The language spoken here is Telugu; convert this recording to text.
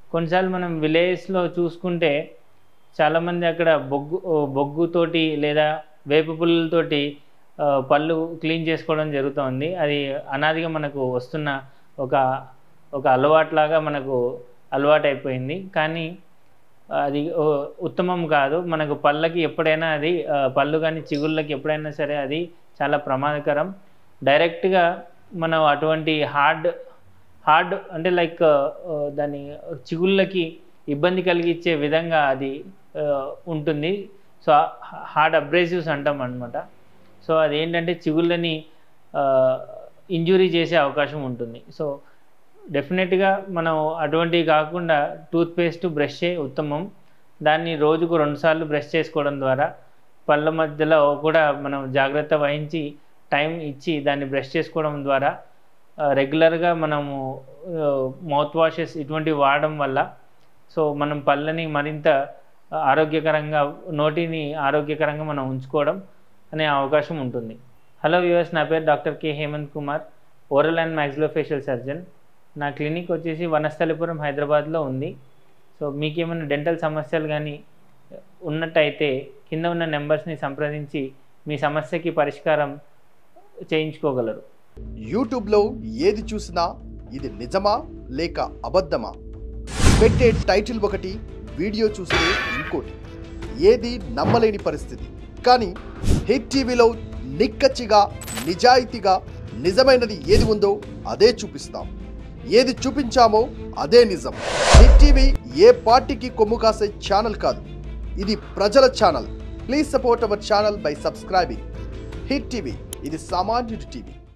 కొన్నిసార్లు మనం విలేజ్లో చూసుకుంటే చాలామంది అక్కడ బొగ్గు బొగ్గుతోటి లేదా వేప పుల్లలతోటి ఆ, పళ్ళు క్లీన్ చేసుకోవడం జరుగుతుంది అది అనాదిగా మనకు వస్తున్న ఒక ఒక అలవాట్లాగా మనకు అలవాటు అయిపోయింది కానీ అది ఓ, ఉత్తమం కాదు మనకు పళ్ళకి ఎప్పుడైనా అది ఆ, పళ్ళు కానీ చిగుళ్ళకి ఎప్పుడైనా సరే అది చాలా ప్రమాదకరం డైరెక్ట్గా మనం అటువంటి హార్డ్ హార్డ్ అంటే లైక్ దాని చిగుళ్ళకి ఇబ్బంది కలిగించే విధంగా అది ఆ, ఉంటుంది సో హార్డ్ అబ్రేసివ్స్ అంటాం అనమాట సో అది ఏంటంటే చిగుళ్ళని ఇంజురీ చేసే అవకాశం ఉంటుంది సో డెఫినెట్గా మనం అటువంటివి కాకుండా టూత్పేస్ట్ బ్రష్ ఉత్తమం దాన్ని రోజుకు రెండుసార్లు బ్రష్ చేసుకోవడం ద్వారా పళ్ళ మధ్యలో కూడా మనం జాగ్రత్త వహించి టైం ఇచ్చి దాన్ని బ్రష్ చేసుకోవడం ద్వారా రెగ్యులర్గా మనము మౌత్ వాషెస్ ఇటువంటివి వాడడం వల్ల సో మనం పళ్ళని మరింత ఆరోగ్యకరంగా నోటిని ఆరోగ్యకరంగా మనం ఉంచుకోవడం అనే అవకాశం ఉంటుంది హలో వ్యూవర్స్ నా పేరు doctor K Hemanth Kumar oral and maxillofacial surgeon నా క్లినిక్ వచ్చేసి వనస్థలిపురం హైదరాబాద్లో ఉంది సో మీకేమైనా డెంటల్ సమస్యలు కానీ ఉన్నట్టయితే కింద ఉన్న నెంబర్స్ని సంప్రదించి మీ సమస్యకి పరిష్కారం చేయించుకోగలరు యూట్యూబ్లో ఏది చూసినా ఇది నిజమా లేక అబద్ధమా పెట్టే టైటిల్ ఒకటి వీడియో చూస్తే ఇంకోటి ఏది నమ్మలేని పరిస్థితి కానీ హిట్ టీవీలో నిక్కచ్చిగా నిజాయితీగా నిజమైనది ఏది ఉందో అదే చూపిస్తాం ఏది చూపించామో అదే నిజం హిట్ టీవీ ఏ పార్టీకి కొమ్ము కాసే ఛానల్ కాదు ఇది ప్రజల channel please support our channel by subscribing Hit TV ఇది సామాన్యుడి టీవీ